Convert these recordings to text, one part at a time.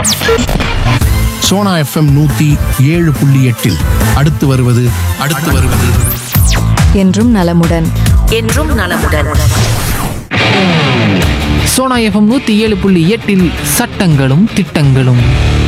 Sona FM நூத்தி ஏழு புள்ளி எட்டில் அடுத்து வருவது அடுத்து வருவது என்றும் நலமுடன் என்றும் நலமுடன் சோனா எஃப்எம் நூற்றி ஏழு புள்ளி எட்டில் சட்டங்களும் திட்டங்களும்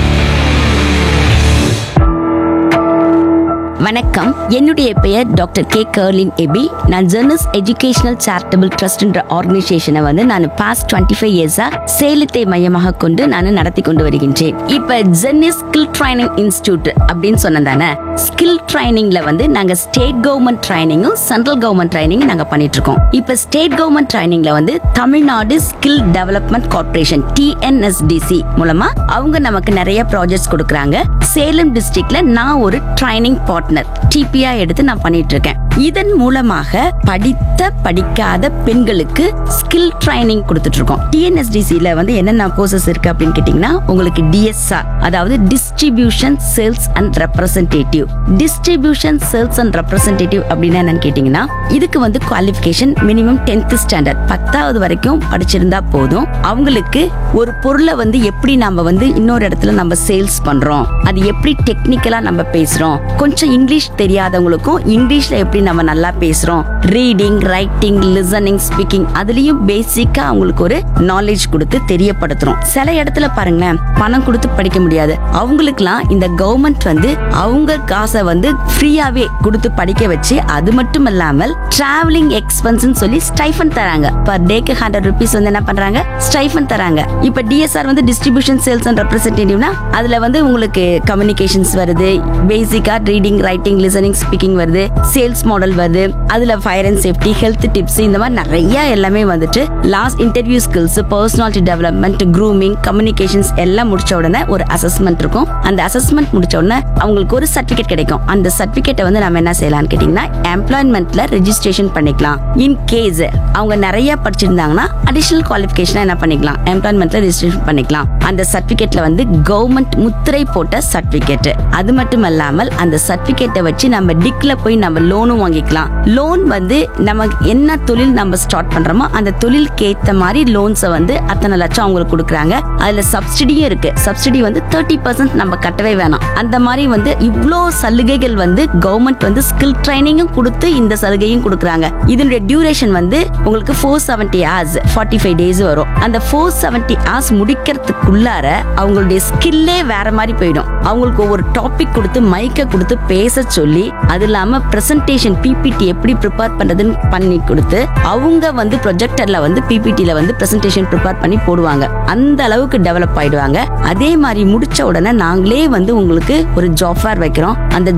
வணக்கம் என்னுடைய பெயர் டாக்டர் கே கர்லின் எபி நான் ஜெர்னஸ் எஜுகேஷனல் சேரிட்டபிள் ட்ரஸ்ட்ன்ற ஆர்கனைசேஷனை வந்து நான் பாஸ்ட் டுவெண்ட்டி ஃபைவ் இயர்ஸா சேலத்தை மையமாக கொண்டு நான் நடத்தி கொண்டு வருகின்றேன் இப்ப ஜெர்னஸ் ஸ்கில் ட்ரைனிங் இன்ஸ்டியூட் அப்படின்னு சொன்னதானே ஸ்கில் ட்ரைனிங்ல வந்து நாங்க ஸ்டேட் கவர்மெண்ட் ட்ரைனிங்கும் சென்ட்ரல் கவர்மெண்ட் ட்ரைனிங் நாங்க பண்ணிட்டு இருக்கோம் இப்ப ஸ்டேட் கவர்மெண்ட் ட்ரைனிங்ல வந்து Tamil Nadu skill development corporation TNSDC மூலமா அவங்க நமக்கு நிறைய ப்ராஜெக்ட்ஸ் கொடுக்குறாங்க சேலம் டிஸ்ட்ரிக்ட்ல நான் ஒரு ட்ரைனிங் பார்ட்னர் டிபியா எடுத்து நான் பண்ணிட்டு இருக்கேன் இதன் மூலமாக படித்த படிக்காத பெண்களுக்கு ஸ்கில் ட்ரைனிங் கொடுத்துட்டு இருக்கோம் டிஎன்எஸ்டிசில வந்து என்னென்ன கோர்சஸ் இருக்கு அப்படின்னு கேட்டீங்கன்னா உங்களுக்கு டிஎஸ்ஆர் அதாவது distribution sales and representative distribution sales and representative அப்படின்னா என்னன்னு கேட்டீங்கன்னா இதுக்கு வந்து குவாலிஃபிகேஷன் மினிமம் டென்த் ஸ்டாண்டர்ட் பத்தாவது வரைக்கும் படிச்சிருந்தா போதும் அவங்களுக்கு ஒரு பொருளை வந்து எப்படி நம்ம வந்து இன்னொரு இடத்துல நம்ம சேல்ஸ் பண்றோம் அது எப்படி டெக்னிக்கலா நம்ம பேசுறோம் கொஞ்சம் இங்கிலீஷ் தெரியாதவங்களுக்கும் இங்கிலீஷ்ல எப்படி நம்ம நல்லா பேசுறோம் ரீடிங் ரைட்டிங் லிசனிங் ஸ்பீக்கிங் அதுலயும் பேசிக்கா அவங்களுக்கு ஒரு நாலேஜ் கொடுத்து தெரியப்படுத்துறோம் சில இடத்துல பாருங்களேன் பணம் கொடுத்து படிக்க முடியாது அவங்களுக்குலாம் இந்த கவர்மெண்ட் வந்து அவங்க காசை வந்து ஃப்ரீயாவே கொடுத்து படிக்க வச்சு அது மட்டும் இல்லாமல் டிராவலிங் எக்ஸ்பென்ஸ் சொல்லி ஸ்டைஃபன் தராங்க பர் டேக்கு ஹண்ட்ரட் ருபீஸ் வந்து என்ன பண்றாங்க ஸ்டைஃபன் தராங்க இப்ப டிஎஸ்ஆர் வந்து டிஸ்ட்ரிபியூஷன் சேல்ஸ் அண்ட் ரெப்ரசன்டேட்டிவ்னா அதுல வந்து உங்களுக்கு கம்யூனிகேஷன்ஸ் வருது பேசிக்கா ரீடிங் ரைட்டிங் லிசனிங் ஸ்பீக்கிங் வருது சேல்ஸ் மாடல் வருது அதுல fire and safety health tips இந்த மாதிரி நிறைய எல்லாமே வந்துட்டு last interview skills personality development grooming communications எல்லாம் முடிச்ச உடனே ஒரு அசஸ்மெண்ட் இருக்கும் அந்த அசஸ்மெண்ட் முடிச்ச உடனே அவங்களுக்கு ஒரு சர்டிபிகேட் கிடைக்கும் அந்த சர்டிபிகேட்டை வந்து நம்ம என்ன செய்யலாம்னு கேட்டீங்கன்னா எம்ப்ளாய்மெண்ட்ல ரெஜிஸ்ட்ரேஷன் பண்ணிக்கலாம் இன் கேஸ் அவங்க நிறைய படிச்சிருந்தாங்கன்னா அடிஷனல் குவாலிஃபிகேஷன் என்ன பண்ணிக்கலாம் எம்ப்ளாய்மெண்ட்ல ரெஜிஸ்ட்ரேஷன் பண்ணிக்கலாம் அந்த சர்டிபிகேட்ல வந்து கவர்மெண்ட் முத்திரை போட்ட சர்டிபிகேட் அது மட்டும் இல்லாமல் அந்த சர்டிபிகேட்டை வச்சு நம்ம டிக்ல போய் நம்ம லோனும் வாங்கிக்கலாம் லோன் வந்து நம்ம என்ன தொழில் நம்ம ஸ்டார்ட் பண்றோமோ அந்த தொழிலுக்கு ஏத்த மாதிரி லோன்ஸை வந்து அத்தனை லட்சம் அவங்களுக்கு கொடுக்குறாங்க அதுல சப்சிடியும் இருக்கு சப்சிடி வந்து தேர்ட்டி பர்சன்ட் நம்ம கட்டவே வேணாம் அந்த மாதிரி வந்து இவ்வளோ சலுகைகள் வந்து கவர்மெண்ட் வந்து ஸ்கில் ட்ரைனிங்கும் கொடுத்து இந்த சலுகையும் கொடுக்குறாங்க இதனுடைய டியூரேஷன் வந்து உங்களுக்கு four seventy hours forty five days வரும் அந்த ஃபோர் செவன்டி ஹவர்ஸ் முடிக்கிறதுக்குள்ளார அவங்களுடைய ஸ்கில்லே வேற மாதிரி போயிடும் அவங்களுக்கு ஒவ்வொரு டாபிக் கொடுத்து மைக்கை கொடுத்து பேச சொல்லி அது இல்லாம பிரசன்டேஷன் பிபிடி எப்படி ப்ரிப்பேர் பண்றதுன்னு பண்ணி கொடுத்து அவங்க வந்து ப்ரொஜெக்டர்ல வந்து பிபிடில வந்து பிரசன்டேஷன் ப்ரிப்பேர் பண்ணி போடுவாங்க அந்த அளவுக்கு டெவலப் ஆயிடுவாங்க அதே மாதிரி முடிச்ச உடனே நாங்களே வந்து உங்களுக்கு ஒரு ஜாப் ஃபேர் வைக்கிறோம் அந்த